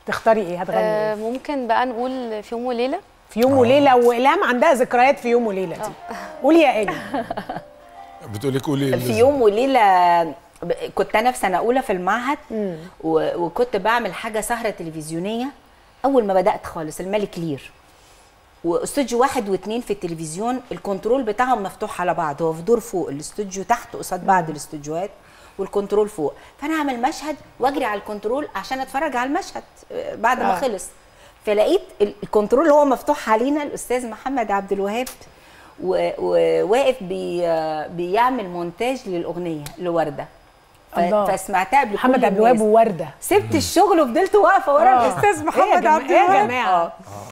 تختاري ايه هتغني آه ايه ممكن بقى نقول في يوم وليله في يوم وليله والهام عندها ذكريات في يوم وليله دي قولي يا ايه بتقولي قولي في يوم وليله ب- كنت انا في سنه اولى في المعهد و- وكنت بعمل حاجه سهره تلفزيونيه اول ما بدات خالص الملك لير واستوديو واحد واثنين في التلفزيون الكنترول بتاعهم مفتوح على بعض هو في دور فوق الاستوديو تحت قصاد بعض الاستوديوهات والكنترول فوق فانا اعمل مشهد واجري على الكنترول عشان اتفرج على المشهد آه، بعد ما آه. خلص فلقيت ال- الكنترول اللي هو مفتوح علينا الاستاذ محمد عبد الوهاب و- وواقف بي بيعمل مونتاج للاغنيه لورده ف- الله. فسمعتها قبل محمد كل عبد الوهاب الناس. وورده سبت الشغل وفضلت واقفه ورا آه. الاستاذ إيه يا محمد جماعة- عبد إيه يا الوهاب جماعة؟ آه.